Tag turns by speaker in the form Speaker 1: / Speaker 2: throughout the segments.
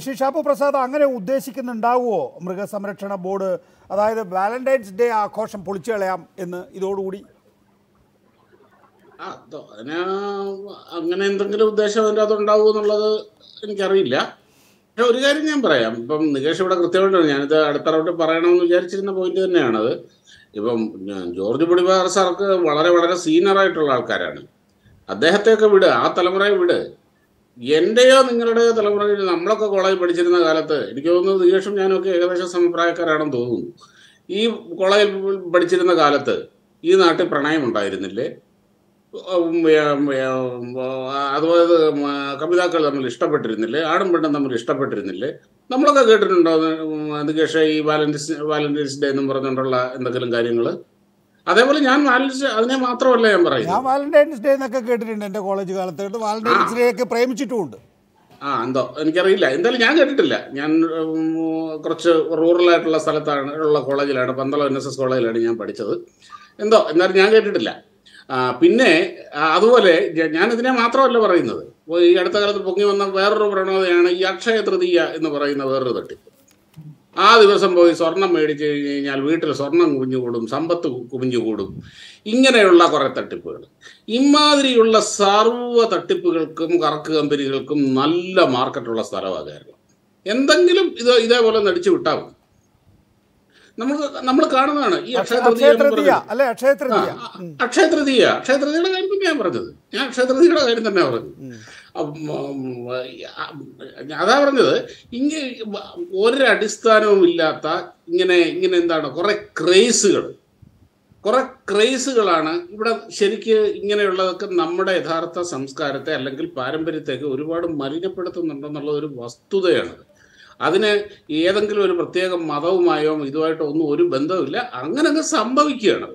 Speaker 1: ശ്രീ ഷാപ്പു പ്രസാദ് അങ്ങനെ ഉദ്ദേശിക്കുന്നുണ്ടാവുമോ മൃഗസംരക്ഷണ ബോർഡ് അതായത് വാലന്റൈൻസ് ഡേ ആഘോഷം പൊളിച്ചു കളയാം എന്ന് ഇതോടുകൂടി
Speaker 2: ആ, അതോ, അതിന് അങ്ങനെ എന്തെങ്കിലും ഉദ്ദേശം അതിൻ്റെ അകത്തുണ്ടാവും എന്നുള്ളത് എനിക്കറിയില്ല പക്ഷെ ഒരു കാര്യം ഞാൻ പറയാം ഇപ്പം നികേഷ് ഇവിടെ കൃത്യമായിട്ട് പറഞ്ഞു. ഞാനിത് അടുത്ത റൗണ്ട് പറയണമെന്ന് വിചാരിച്ചിരുന്ന പോയിന്റ് തന്നെയാണത് ഇപ്പം ഞാൻ ജോർജ് പൊടിവാർ സാർക്ക് വളരെ വളരെ സീനിയർ ആയിട്ടുള്ള ആൾക്കാരാണ് അദ്ദേഹത്തെയൊക്കെ വിട് ആ തലമുറയെ വിട് എൻ്റെയോ നിങ്ങളുടെയോ തലമുറയിൽ നമ്മളൊക്കെ കോളേജിൽ പഠിച്ചിരുന്ന കാലത്ത് എനിക്ക് തോന്നുന്നു നികേഷും ഞാനൊക്കെ ഏകദേശം സമപ്രായക്കാരാണെന്ന് തോന്നുന്നു ഈ കോളേജിൽ പഠിച്ചിരുന്ന കാലത്ത് ഈ നാട്ടിൽ പ്രണയം ഉണ്ടായിരുന്നില്ലേ ഉം, ഉം, ഉം, അതുപോലെ കവിതാക്കൾ തമ്മിൽ ഇഷ്ടപ്പെട്ടിരുന്നില്ലേ ആടും പെണ്ണും തമ്മിൽ ഇഷ്ടപ്പെട്ടിരുന്നില്ലേ നമ്മളൊക്കെ കേട്ടിട്ടുണ്ടോ ഉം, നികേഷ് ഈ വാലന്റൈൻസ് വാലന്റൈൻസ് ഡേ എന്നും പറഞ്ഞുകൊണ്ടുള്ള എന്തെങ്കിലും കാര്യങ്ങൾ അതേപോലെ ഞാൻ വാലന്റൈൻസ് അതിനെ മാത്രമല്ല ഞാൻ
Speaker 1: ഞാൻ
Speaker 2: പറയുന്നത്
Speaker 1: വാലന്റൈൻസ് ഡേ എന്നൊക്കെ കേട്ടിട്ടുണ്ട് എൻ്റെ കോളേജ് കാലത്ത് വാലന്റൈൻസ് ഡേ ഒക്കെ പ്രേമിച്ചിട്ടുമുണ്ട്
Speaker 2: ആ എന്തോ എനിക്കറിയില്ല എന്തായാലും ഞാൻ കേട്ടിട്ടില്ല ഞാൻ ഉം, കുറച്ച് റൂറൽ ആയിട്ടുള്ള സ്ഥലത്താണ് ഉള്ള കോളേജിലാണ് പന്തളം എൻ എസ് എസ് കോളേജിലാണ് ഞാൻ പഠിച്ചത് എന്തോ എന്നാലും ഞാൻ കേട്ടിട്ടില്ല ആ, പിന്നെ ആ, അതുപോലെ ജ- ഞാൻ ഇതിനെ മാത്രമല്ല പറയുന്നത് ഇപ്പോൾ ഈ അടുത്ത കാലത്ത് പൊങ്ങി വന്ന വേറൊരു പ്രവണതയാണ് ഈ അക്ഷയ തൃതീയ എന്ന് പറയുന്ന വേറൊരു തട്ടിപ്പ് ആ ദിവസം പോയി സ്വർണം മേടിച്ച് കഴിഞ്ഞ് കഴിഞ്ഞാൽ വീട്ടിൽ സ്വർണം കുമിഞ്ഞുകൂടും സമ്പത്ത് കു- കുമിഞ്ഞുകൂടും ഇങ്ങനെയുള്ള കുറേ തട്ടിപ്പുകൾ ഇമാതിരിയുള്ള സർവ്വ തട്ടിപ്പുകൾക്കും കറക്ക് കമ്പനികൾക്കും നല്ല മാർക്കറ്റുള്ള സ്ഥലമാണ് കേരളം എന്തെങ്കിലും ഇത് ഇതേപോലെ നടിച്ചു വിട്ടാൽ മതി നമ്മൾ നമ്മൾ കാണുന്നതാണ് ഈ അക്ഷയ തൃതീയ
Speaker 1: അക്ഷയ
Speaker 2: എന്ന്
Speaker 1: തൃതീയ
Speaker 2: പറയുന്നത്.
Speaker 1: അല്ലെ അക്ഷയ തൃതീയ
Speaker 2: ആ, അക്ഷയ തൃതീയ അക്ഷയ തൃതീയുടെ കാര്യം തന്നെ ഞാൻ പറഞ്ഞത് ഞാൻ അക്ഷയ തൃതീയുടെ കാര്യം തന്നെ പറഞ്ഞത് അപ്പം, ഉം, ആ, അതാ പറഞ്ഞത് ഇങ്ങനെ ഒരടിസ്ഥാനവും ഇല്ലാത്ത ഇങ്ങനെ ഇങ്ങനെ എന്താണ് കുറെ ക്രേസുകൾ കുറെ ക്രേസുകളാണ് ഇവിടെ ശരിക്ക് ഇങ്ങനെയുള്ളതൊക്കെ നമ്മുടെ യഥാർത്ഥ സംസ്കാരത്തെ അല്ലെങ്കിൽ പാരമ്പര്യത്തെയൊക്കെ ഒരുപാട് മലിനപ്പെടുത്തുന്നുണ്ടെന്നുള്ള ഒരു വസ്തുതയാണ് അതിന് ഏതെങ്കിലും ഒരു പ്രത്യേക മതവുമായോ ഇതുമായിട്ടോ ഒന്നും ഒരു ബന്ധവുമില്ല അങ്ങനെ അങ്ങ് സംഭവിക്കുകയാണ്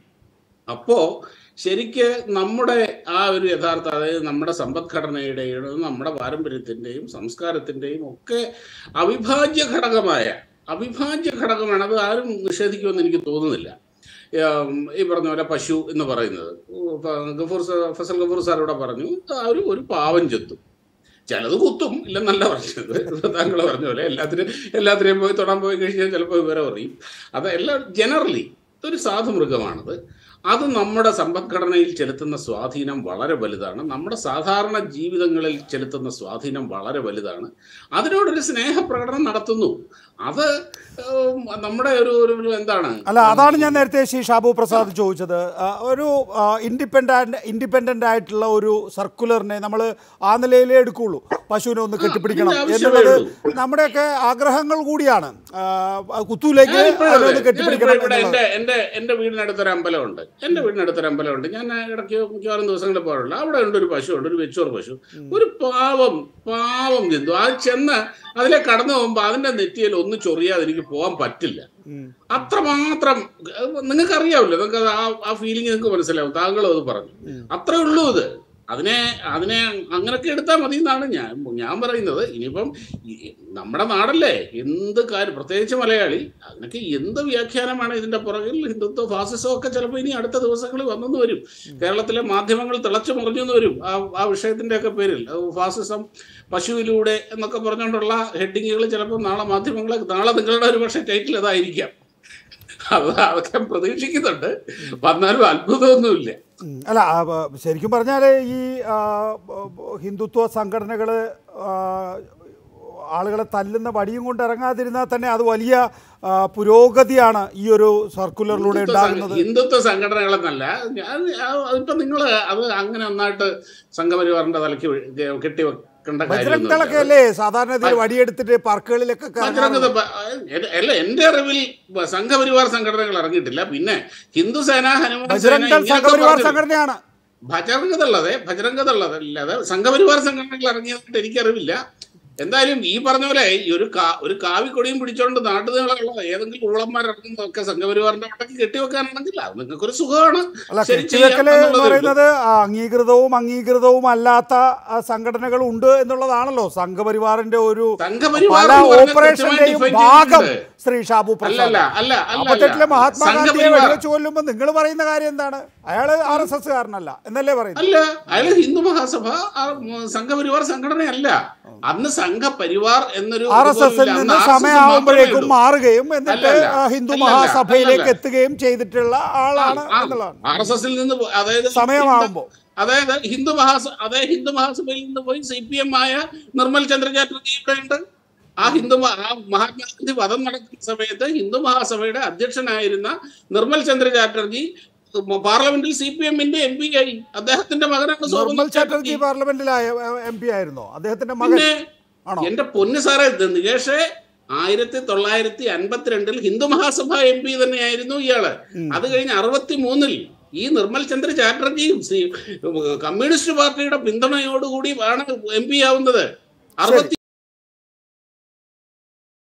Speaker 2: അപ്പോൾ ശരിക്ക് നമ്മുടെ ആ ഒരു യഥാർത്ഥ അതായത് നമ്മുടെ സമ്പദ്ഘടനയുടെയും നമ്മുടെ പാരമ്പര്യത്തിൻ്റെയും സംസ്കാരത്തിൻ്റെയും ഒക്കെ അവിഭാജ്യ ഘടകമായ അവിഭാജ്യ ഘടകമാണ് അത് ആരും നിഷേധിക്കുമെന്ന് എനിക്ക് തോന്നുന്നില്ല ഉം, ഈ പറഞ്ഞ പോലെ പശു എന്ന് പറയുന്നത് ഫ- ഗഫൂർ സാ- ഫസൽ ഗഫൂർ സാർ ഇവിടെ പറഞ്ഞു ആ ഒരു ഒരു പാവം ചെത്തും ചിലത് കുത്തും ഇല്ലെന്നല്ല പറഞ്ഞത് താങ്കൾ പറഞ്ഞ പോലെ എല്ലാത്തിനും എല്ലാത്തിനെയും പോയി തൊടാൻ പോയി കഴിഞ്ഞാൽ ചിലപ്പോൾ വിവരം അറിയും അത് എല്ലാം ജനറലി ഇതൊരു സാധു മൃഗമാണത് അത് നമ്മുടെ സമ്പദ്ഘടനയിൽ ചെലുത്തുന്ന സ്വാധീനം വളരെ വലുതാണ് നമ്മുടെ സാധാരണ ജീവിതങ്ങളിൽ ചെലുത്തുന്ന സ്വാധീനം വളരെ വലുതാണ് അതിനോടൊരു സ്നേഹപ്രകടനം നടത്തുന്നു അത് ഉം, നമ്മുടെ ഒരു ഒരു ഒരു എന്താണ്
Speaker 1: അല്ല അതാണ് ഞാൻ നേരത്തെ ശ്രീ ഷാബു പ്രസാദ് ചോദിച്ചത് ആ, ഒരു ഇൻഡിപെൻഡന്റ് ഇൻഡിപെൻഡന്റ് ആയിട്ടുള്ള ഒരു സർക്കുലറിനെ നമ്മൾ ആ നിലയിലേ എടുക്കുള്ളൂ പശുവിനെ ഒന്ന് കെട്ടിപ്പിടിക്കണം
Speaker 2: അതിന്റെ ആവശ്യമേ
Speaker 1: എന്നുള്ളത് നമ്മുടെയൊക്കെ ആഗ്രഹങ്ങൾ കൂടിയാണ് ആ, കുത്തൂലേക്ക്
Speaker 2: ഞാനിപ്പോഴും
Speaker 1: അതിനെ
Speaker 2: അതെ.
Speaker 1: ഒന്ന് കെട്ടിപ്പിടിക്കണം
Speaker 2: ഞാനിപ്പോ ഇവിടെ
Speaker 1: എന്നുള്ളത്.
Speaker 2: എന്റെ എന്റെ എന്റെ വീടിനടുത്തൊരു അമ്പലമുണ്ട് എന്റെ വീടിനടുത്തൊരു അമ്പലമുണ്ട് ഞാൻ ഇടയ്ക്ക് മിക്കവാറും ദിവസങ്ങളിൽ പോകാറുണ്ട് അവിടെ ഉണ്ട് ഒരു പശു ഉണ്ട് ഒരു വെച്ചോർ പശു ഒരു പാവം പാവം ജന്തു ആ ചെന്ന് അതിലെ കടന്നു പോകുമ്പോൾ അതിന്റെ നെറ്റിയിൽ ഒന്ന് ചൊറിയാതെ എനിക്ക് പോകാൻ പറ്റില്ല
Speaker 1: ഉം.
Speaker 2: അത്രമാത്രം നിങ്ങൾക്ക് അറിയാവില്ല നിങ്ങൾക്ക് അത് ആ ആ ഫീലിംഗ് നിങ്ങൾക്ക് മനസ്സിലാവും താങ്കളും അത് പറഞ്ഞു അത്രേ ഉള്ളൂ ഇത് അതിനെ അതിനെ അങ്ങനൊക്കെ എടുത്താൽ മതി എന്നാണ് ഞാൻ ഞാൻ പറയുന്നത് ഇനിയിപ്പം ഈ- നമ്മുടെ നാടല്ലേ എന്ത് കാര്യം പ്രത്യേകിച്ച് മലയാളി അതിനൊക്കെ എന്ത് വ്യാഖ്യാനമാണ് ഇതിന്റെ പുറകിൽ ഹിന്ദുത്വ ഫാസിസം ഒക്കെ ചിലപ്പോൾ ഇനി അടുത്ത ദിവസങ്ങളിൽ വന്നെന്ന് വരും കേരളത്തിലെ മാധ്യമങ്ങൾ തിളച്ചു മറിഞ്ഞെന്ന് വരും ആ ആ വിഷയത്തിന്റെ ഒക്കെ പേരിൽ അത് ഫാസിസം പശുവിലൂടെ എന്നൊക്കെ പറഞ്ഞുകൊണ്ടുള്ള ഹെഡിങ്ങുകൾ ചിലപ്പോൾ നാളെ മാധ്യമങ്ങളെ നാളെ നിങ്ങളുടെ ഒരു പക്ഷേ ടൈറ്റിൽ അതായിരിക്കാം അത് അതൊക്കെ പ്രതീക്ഷിക്കുന്നുണ്ട് വന്നാലും അത്ഭുതമൊന്നുമില്ല
Speaker 1: ഉം. അല്ല ആ, ബ- ശരിക്കും പറഞ്ഞാൽ ഈ ആ, ബ- ബ- ഹിന്ദുത്വ സംഘടനകൾ ആളുകളെ തല്ലുന്ന വടിയും കൊണ്ട് ഇറങ്ങാതിരുന്നാൽ തന്നെ അത് വലിയ ആ, പുരോഗതിയാണ് ഈ ഒരു സർക്കുലറിലൂടെ
Speaker 2: ഹിന്ദുത്വ സംഘ-
Speaker 1: ഉണ്ടാകുന്നത്
Speaker 2: ഹിന്ദുത്വ സംഘടനകളെന്നല്ല ഞാൻ അതിപ്പോ നിങ്ങൾ അത് അങ്ങനെ ഒന്നായിട്ട് സംഘപരിവാറിന്റെ തലയ്ക്ക് വെ- കെട്ടി വെക്കേണ്ട
Speaker 1: ബജ്രംഗ്
Speaker 2: കാര്യമൊന്നുമില്ല.
Speaker 1: ദളൊക്കെ സാധാരണ ഇതിൽ വടിയെടുത്തിട്ട് പാർക്കുകളിലൊക്കെ
Speaker 2: ബജ്രംഗ്
Speaker 1: കറങ്ങാറുണ്ട്.
Speaker 2: ദൾ പ- എ- അല്ല എന്റെ അറിവിൽ സംഘപരിവാർ സംഘടനകൾ ഇറങ്ങിയിട്ടില്ല പിന്നെ ഹിന്ദുസേന ഹനുമാൻ സേന
Speaker 1: ബജ്രംഗ് ദൾ
Speaker 2: ഇങ്ങനൊക്കെ
Speaker 1: സംഘപരിവാർ
Speaker 2: പറഞ്ഞിട്ട്
Speaker 1: സംഘടനയാണ്
Speaker 2: ഭജറംഗതള്ളതെ ഭജറംഗതള്ളതല്ലാതെ സംഘപരിവാർ സംഘടനകൾ ഇറങ്ങിയതായിട്ട് എനിക്കറിവില്ല എന്തായാലും ഈ പറഞ്ഞ പോലെ ഈ ഒരു കാ ഒരു കാവിക്കൊടിയും പിടിച്ചോണ്ട് നാട്ടുനീളമുള്ള ഏതെങ്കിലും ഊളന്മാരിറങ്ങുന്നതൊക്കെ സംഘപരിവാറിന്റെ അവിടേക്ക് കെട്ടിവെക്കാനാണെങ്കിൽ അത് നിങ്ങൾക്കൊരു സുഖമാണ്
Speaker 1: അല്ല
Speaker 2: ശരി
Speaker 1: കെട്ടിവെക്കല് എന്ന്
Speaker 2: ചെയ്യാമെന്നുള്ളതേ ഉള്ളൂ.
Speaker 1: പറയുന്നത് ആ, അംഗീകൃതവും അംഗീകൃതവും അല്ലാത്ത ആ, സംഘടനകൾ ഉണ്ട് എന്നുള്ളതാണല്ലോ സംഘപരിവാറിന്റെ ഒരു
Speaker 2: സംഘപരിവാർ
Speaker 1: പല
Speaker 2: എന്ന് പറഞ്ഞാൽ
Speaker 1: ഓപ്പറേഷന്റെയും
Speaker 2: കൃത്യമായി
Speaker 1: ഭാഗം
Speaker 2: define
Speaker 1: ശ്രീ ഷാബു
Speaker 2: അല്ലല്ല
Speaker 1: പ്രസാദ്
Speaker 2: അല്ല അല്ല
Speaker 1: അപ്പത്തെട്ടിലെ
Speaker 2: അല്ല.
Speaker 1: മഹാത്മാഗാന്ധിയെ
Speaker 2: സംഘപരിവാർ
Speaker 1: വെടിവെച്ച് കൊല്ലുമ്പോൾ നിങ്ങൾ പറയുന്ന കാര്യം എന്താണ് അയാള് ആർ എസ് എസ് കാരനല്ല എന്നല്ലേ പറയുന്നത്
Speaker 2: അല്ല അയാൾ ഹിന്ദു മഹാസഭ ആ, ഉം, സംഘപരിവാർ സംഘടനയല്ല അന്ന് സംഘപരിവാർ എന്നൊരു
Speaker 1: ആർ എസ് എസിൽ
Speaker 2: ഇതുപോലും ഇല്ല.
Speaker 1: നിന്ന്
Speaker 2: അന്ന് RSS
Speaker 1: സമയമാകുമ്പോഴേക്കും
Speaker 2: മാത്രമേ ഉള്ളൂ.
Speaker 1: മാറുകയും എന്നിട്ട്
Speaker 2: അല്ലല്ല.
Speaker 1: ആ, ഹിന്ദു
Speaker 2: അല്ലല്ല.
Speaker 1: മഹാസഭയിലേക്ക്
Speaker 2: അല്ലല്ല.
Speaker 1: എത്തുകയും ചെയ്തിട്ടുള്ള ആളാണ് എന്നുള്ളതാണ്
Speaker 2: ആർ എസ് എസിൽ നിന്ന് പോ- അതായത്
Speaker 1: സമയമാകുമ്പോ.
Speaker 2: അതായത് ഹിന്ദു മഹാസ അതായത് ഹിന്ദു മഹാസഭയിൽ നിന്ന് പോയി സി പി എം ആയ നിർമ്മൽ ചന്ദ്ര ചാറ്റർജി ഇവിടെ ഉണ്ട് ആ ഹിന്ദു മ- ആ മഹാത്മാഗാന്ധി വധം നടക്കുന്ന സമയത്ത് ഹിന്ദു മഹാസഭയുടെ അധ്യക്ഷനായിരുന്ന നിർമ്മൽ ചന്ദ്ര ചാറ്റർജി ഉം, പാർലമെന്റിൽ സി പി എമ്മിന്റെ എം പി ആയി അദ്ദേഹത്തിന്റെ മകനാണ്
Speaker 1: നിർമ്മൽ
Speaker 2: സോമനാഥ്
Speaker 1: ചാറ്റർജി പാർലമെന്റിലായ എം പി ആയിരുന്നോ അദ്ദേഹത്തിന്റെ മകൻ
Speaker 2: പിന്നെ
Speaker 1: ആണോ
Speaker 2: എന്റെ പൊന്ന് സാറേ ഇത് നികേഷേ ആയിരത്തി തൊള്ളായിരത്തി അൻപത്തിരണ്ടിൽ ഹിന്ദു മഹാസഭ എം പി തന്നെയായിരുന്നു ഇയാള് അത് കഴിഞ്ഞ് അറുപത്തി മൂന്നിൽ ഈ നിർമ്മൽ ചന്ദ്ര ചാറ്റർജിയും സി- കമ്മ്യൂണിസ്റ്റ് പാർട്ടിയുടെ പിന്തുണയോടുകൂടി ആണ് എം പി ആവുന്നത് അറുപത്തി